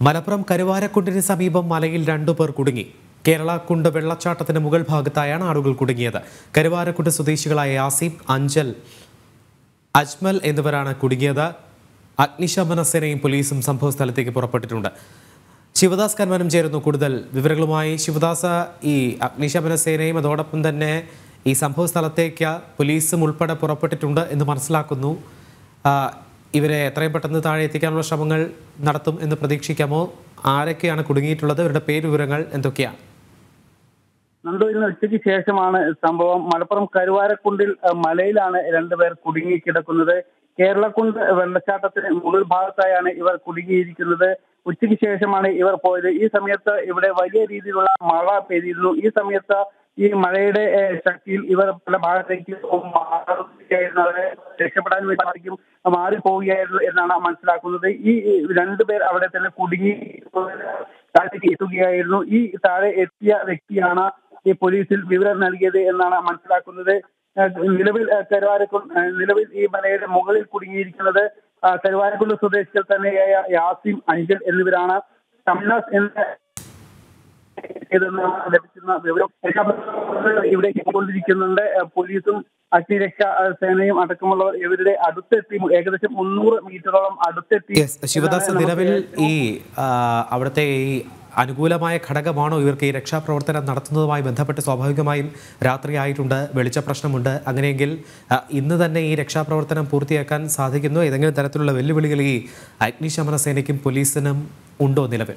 മലപ്പുറം കരുവാരക്കുണ്ടിന് സമീപം മലയിൽ രണ്ടുപേർ കുടുങ്ങി കേരളക്കുണ്ട് വെള്ളച്ചാട്ടത്തിന് മുകൾ ഭാഗത്തായാണ് ആളുകൾ കുടുങ്ങിയത് കരുവാരക്കുണ്ട് സ്വദേശികളായ യാസിം അഞ്ചൽ അജ്മൽ എന്നിവരാണ് കുടുങ്ങിയത് അഗ്നിശമന സേനയും പോലീസും സംഭവ സ്ഥലത്തേക്ക് പുറപ്പെട്ടിട്ടുണ്ട് ശിവദാസ് കന്മനം ചേരുന്നു കൂടുതൽ വിവരങ്ങളുമായി ശിവദാസ് ഈ അഗ്നിശമന സേനയും അതോടൊപ്പം തന്നെ ഈ സംഭവ സ്ഥലത്തേക്ക് പോലീസും ഉൾപ്പെടെ പുറപ്പെട്ടിട്ടുണ്ട് എന്ന് മനസ്സിലാക്കുന്നു ആ, ഇവരെ എത്രയും പെട്ടെന്ന് താഴെ എത്തിക്കാനുള്ള ശ്രമങ്ങൾ നടത്തും എന്ന് പ്രതീക്ഷിക്കാമോ ആരൊക്കെയാണ് കുടുങ്ങിയിട്ടുള്ളത് ഇവരുടെ പേര് വിവരങ്ങൾ എന്തൊക്കെയാണ് നന്ദു ഇന്ന് ഉച്ചയ്ക്ക് ശേഷമാണ് സംഭവം മലപ്പുറം കരുവാരക്കുണ്ടിൽ അഹ്, മലയിലാണ് രണ്ടുപേർ കുടുങ്ങി കിടക്കുന്നത് കേരളക്കുണ്ട് വെള്ളച്ചാട്ടത്തിന് മുകൾ ഭാഗത്തായാണ് ഇവർ കുടുങ്ങിയിരിക്കുന്നത് ഉച്ചയ്ക്ക് ശേഷമാണ് ഇവർ പോയത് ഈ സമയത്ത് ഇവിടെ വലിയ രീതിയിലുള്ള മഴ പെയ്തിരുന്നു ഈ സമയത്ത് ഈ മഴയുടെ ഏഹ്, ശക്തിയിൽ ഇവർ പല ഭാഗത്തേക്ക് മാറുകയായിരുന്നു അവരെ രക്ഷപ്പെടാൻ വേണ്ടി സാധിക്കും മാറി പോവുകയായിരുന്നു എന്നാണ് മനസ്സിലാക്കുന്നത് ഈ രണ്ടുപേർ അവിടെ തന്നെ കുടുങ്ങി താഴേക്ക് എത്തുകയായിരുന്നു ഈ താഴെ എത്തിയ വ്യക്തിയാണ് ഈ പോലീസിൽ വിവരം നൽകിയത് എന്നാണ് മനസ്സിലാക്കുന്നത് ഏഹ് നിലവിൽ ഏഹ് കരുവാരക്കുണ്ട് ഏഹ് നിലവിൽ ഈ മലയുടെ മുകളിൽ കുടുങ്ങിയിരിക്കുന്നത് ആ, കരുവാരക്കുണ്ട് സ്വദേശികൾ തന്നെയായ യാസിം അഞ്ചൽ എന്നിവരാണ് ഷംനാസ് എന്ന ഇതെന്നാണ് ലഭിക്കുന്ന വിവരം രക്ഷാപ്രവർത്തകർ ഇവിടെ എത്തിക്കൊണ്ടിരിക്കുന്നുണ്ട് ഏഹ് പോലീസും അഗ്നിരക്ഷാ ഏഹ് സേനയും അടക്കമുള്ളവർ ഇവരുടെ അടുത്തെത്തി ഏകദേശം മുന്നൂറ് മീറ്ററോളം അടുത്തെത്തി യെസ് ശിവദാസ് എന്നാണ് നിലവിൽ നമുക്ക് ഈ ആ, അവിടുത്തെ ഈ അനുകൂലമായ ഘടകമാണോ ഇവർക്ക് ഈ രക്ഷാപ്രവർത്തനം നടത്തുന്നതുമായി ബന്ധപ്പെട്ട് സ്വാഭാവികമായും രാത്രിയായിട്ടുണ്ട് വെളിച്ച പ്രശ്നമുണ്ട് അങ്ങനെയെങ്കിൽ ആ, ഇന്ന് തന്നെ ഈ രക്ഷാപ്രവർത്തനം പൂർത്തിയാക്കാൻ സാധിക്കുന്നു ഏതെങ്കിലും തരത്തിലുള്ള വെല്ലുവിളികൾ ഈ അഗ്നിശമന സേനയ്ക്കും പോലീസിനും ഉണ്ടോ നിലവിൽ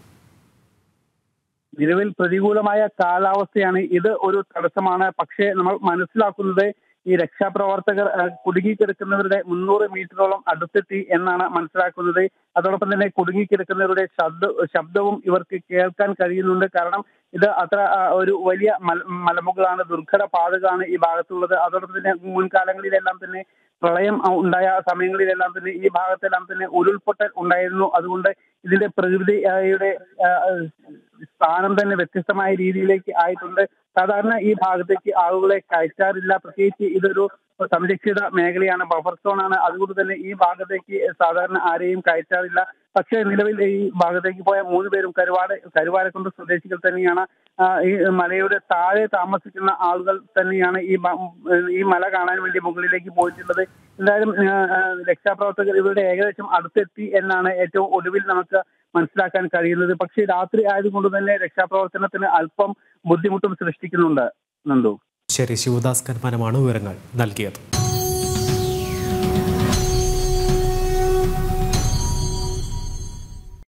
നിലവിൽ പ്രതികൂലമായ കാലാവസ്ഥയാണ് ഇത് ഒരു തടസ്സമാണ് പക്ഷേ നമ്മൾ മനസ്സിലാക്കുന്നത് ഈ രക്ഷാപ്രവർത്തകർ ആ, കുടുങ്ങിക്കിടക്കുന്നവരുടെ മുന്നൂറ് മീറ്ററോളം അടുത്തെത്തി എന്നാണ് മനസ്സിലാക്കുന്നത് അതോടൊപ്പം തന്നെ കുടുങ്ങിക്കിടക്കുന്നവരുടെ ശബ്ദ ശബ്ദവും ഇവർക്ക് കേൾക്കാൻ കഴിയുന്നുണ്ട് കാരണം ഇത് അത്ര ആ, ഒരു വലിയ മല മലമുകളാണ് ദുർഘട പാതകളാണ് ഈ ഭാഗത്തുള്ളത് അതോടൊപ്പം തന്നെ മുൻകാലങ്ങളിലെല്ലാം തന്നെ പ്രളയം ആ, ഉണ്ടായ സമയങ്ങളിലെല്ലാം തന്നെ ഈ ഭാഗത്തെല്ലാം തന്നെ ഉരുൾപൊട്ടൽ ഉണ്ടായിരുന്നു അതുകൊണ്ട് ഇതിന്റെ പ്രകൃതിയുടെ ആ, സ്ഥാനം തന്നെ വ്യത്യസ്തമായ രീതിയിലേക്ക് ആയിട്ടുണ്ട് സാധാരണ ഈ ഭാഗത്തേക്ക് ആളുകളെ കയറ്റാറില്ല പ്രത്യേകിച്ച് ഇതൊരു സംരക്ഷിത മേഖലയാണ് ബഫർ സോൺ ആണ് അതുകൊണ്ട് തന്നെ ഈ ഭാഗത്തേക്ക് സാധാരണ ആരെയും കയറ്റാറില്ല പക്ഷേ നിലവിൽ ഈ ഭാഗത്തേക്ക് പോയ മൂന്ന് പേരും കരുവാട് കരുവാരക്കുണ്ട് സ്വദേശികൾ തന്നെയാണ് ആ, ഈ മലയുടെ താഴെ താമസിക്കുന്ന ആളുകൾ തന്നെയാണ് ഈ മ- ഈ മല കാണാൻ വേണ്ടി മുകളിലേക്ക് പോയിട്ടുള്ളത് എന്തായാലും ആ, ആ, രക്ഷാപ്രവർത്തകർ ഇവരുടെ ഏകദേശം അടുത്തെത്തി എന്നാണ് ഏറ്റവും ഒടുവിൽ നമുക്ക് മനസ്സിലാക്കാൻ കഴിയുന്നത് പക്ഷേ രാത്രി ആയതുകൊണ്ട് തന്നെ രക്ഷാപ്രവർത്തനത്തിന് അല്പം ബുദ്ധിമുട്ടും സൃഷ്ടിക്കുന്നുണ്ട് നന്ദു ശരി ശിവദാസ് കന്മാനമാണ് വിവരങ്ങൾ നൽകിയത്